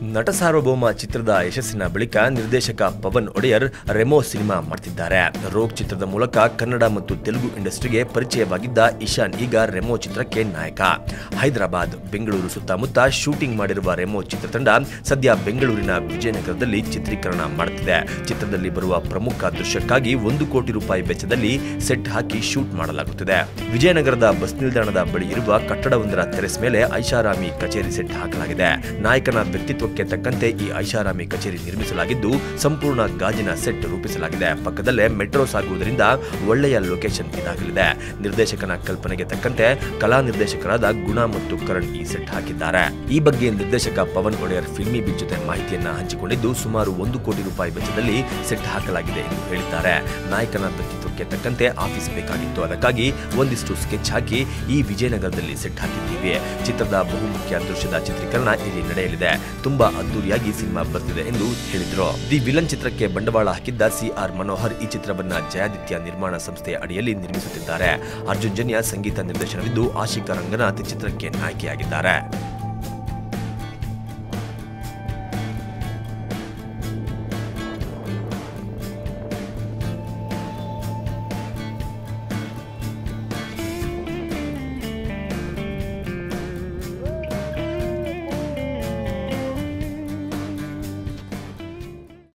ನಟ ಸಾರ್ವಭೌಮ ಚಿತ್ರದ ಯಶಸ್ಸಿನ ಬಳಿಕ ನಿರ್ದೇಶಕ ಪವನ್ ಒಡೆಯರ್ ರೆಮೋ ಸಿನಿಮಾ ಮಾಡ್ತಿದ್ದಾರೆ ರೋಗ್ ಚಿತ್ರದ ಮೂಲಕ ಕನ್ನಡ ಮತ್ತು ತೆಲುಗು ಇಂಡಸ್ಟ್ರಿಗೆ ಪರಿಚಯವಾಗಿದ್ದ ಇಶಾನ್ ಈಗ ರೆಮೋ ಚಿತ್ರಕ್ಕೆ ನಾಯಕ ಹೈದರಾಬಾದ್ ಬೆಂಗಳೂರು ಸುತ್ತಮುತ್ತ ಶೂಟಿಂಗ್ ಮಾಡಿರುವ ರೆಮೋ ಚಿತ್ರತಂಡ ಸದ್ಯ ಬೆಂಗಳೂರಿನ ವಿಜಯನಗರದಲ್ಲಿ ಚಿತ್ರೀಕರಣ ಮಾಡುತ್ತಿದೆ ಚಿತ್ರದಲ್ಲಿ ಬರುವ ಪ್ರಮುಖ ದೃಶ್ಯಕ್ಕಾಗಿ ಒಂದು ಕೋಟಿ ರೂಪಾಯಿ ವೆಚ್ಚದಲ್ಲಿ ಸೆಟ್ ಹಾಕಿ ಶೂಟ್ ಮಾಡಲಾಗುತ್ತಿದೆ ವಿಜಯನಗರದ ಬಸ್ ನಿಲ್ದಾಣದ ಬಳಿ ಇರುವ ಕಟ್ಟಡವೊಂದರ ತೆರೆಸ್ ಮೇಲೆ ಐಷಾರಾಮಿ ಕಚೇರಿ ಸೆಟ್ ಹಾಕಲಾಗಿದೆ ನಾಯಕನ ವ್ಯಕ್ತಿತ್ವಕ್ಕೆ ತಕ್ಕಂತೆ ಈ ಐಷಾರಾಮಿ ಕಚೇರಿ ನಿರ್ಮಿಸಲಾಗಿದ್ದು ಸಂಪೂರ್ಣ ಗಾಜಿನ ಸೆಟ್ ರೂಪಿಸಲಾಗಿದೆ ಪಕ್ಕದಲ್ಲೇ ಮೆಟ್ರೋ ಸಾಗುವುದರಿಂದ ಒಳ್ಳೆಯ ಲೊಕೇಶನ್ ಇದಾಗಲಿದೆ ನಿರ್ದೇಶಕನ ಕಲ್ಪನೆಗೆ ತಕ್ಕಂತೆ ಕಲಾ ನಿರ್ದೇಶಕರಾದ ಗುಣ ಮತ್ತು ಕರಣ್ ಈ ಸೆಟ್ ಹಾಕಿದ್ದಾರೆ ಈ ಬಗ್ಗೆ ನಿರ್ದೇಶಕ ಪವನ್ ಒಡೆಯರ್ ಫಿಲ್ಮಿ ಬೀಚ್ ಜೊತೆ ಮಾಹಿತಿಯನ್ನ ಹಂಚಿಕೊಂಡಿದ್ದು ಸುಮಾರು ಒಂದು ಕೋಟಿ ರೂಪಾಯಿ ವೆಚ್ಚದಲ್ಲಿ ಸೆಟ್ ಹಾಕಲಾಗಿದೆ ಎಂದು ಹೇಳಿದ್ದಾರೆ ನಾಯಕನ ವ್ಯಕ್ತಿತ್ವಕ್ಕೆ ತಕ್ಕಂತೆ ಆಫೀಸ್ ಬೇಕಾಗಿತ್ತು ಅದಕ್ಕಾಗಿ ಒಂದಿಷ್ಟು ಸ್ಕೆಚ್ ಹಾಕಿ ಈ ವಿಜಯನಗರದಲ್ಲಿ ಸೆಟ್ ಹಾಕಿದ್ದೀವಿ ಚಿತ್ರದ ಬಹುಮುಖ್ಯ ದೃಶ್ಯದ ಚಿತ್ರೀಕರಣ ಇಲ್ಲಿ ನಡೆಯಲಿದೆ ತುಂಬಾ ಅದ್ದೂರಿಯಾಗಿ ಸಿನಿಮಾ ಬರ್ತಿದೆ ಎಂದು ಹೇಳಿದ್ರು ದಿ ವಿಲನ್ ಚಿತ್ರಕ್ಕೆ ಬಂಡವಾಳ ಹಾಕಿದ್ದ ಸಿ ಆರ್ ಮನೋಹರ್ ಈ ಚಿತ್ರವನ್ನ ಜಯಾದಿತ್ಯ ನಿರ್ಮಾಣ ಸಂಸ್ಥೆಯ ಅಡಿಯಲ್ಲಿ ನಿರ್ಮಿಸುತ್ತಿದ್ದಾರೆ ಅರ್ಜುನ್ ಜನ್ಯ ಸಂಗೀತ ನಿರ್ದೇಶನವಿದ್ದು ಆಶಿಕಾ ರಂಗನಾಥ್ ಚಿತ್ರಕ್ಕೆ ನಾಯಕಿಯಾಗಿದ್ದಾರೆ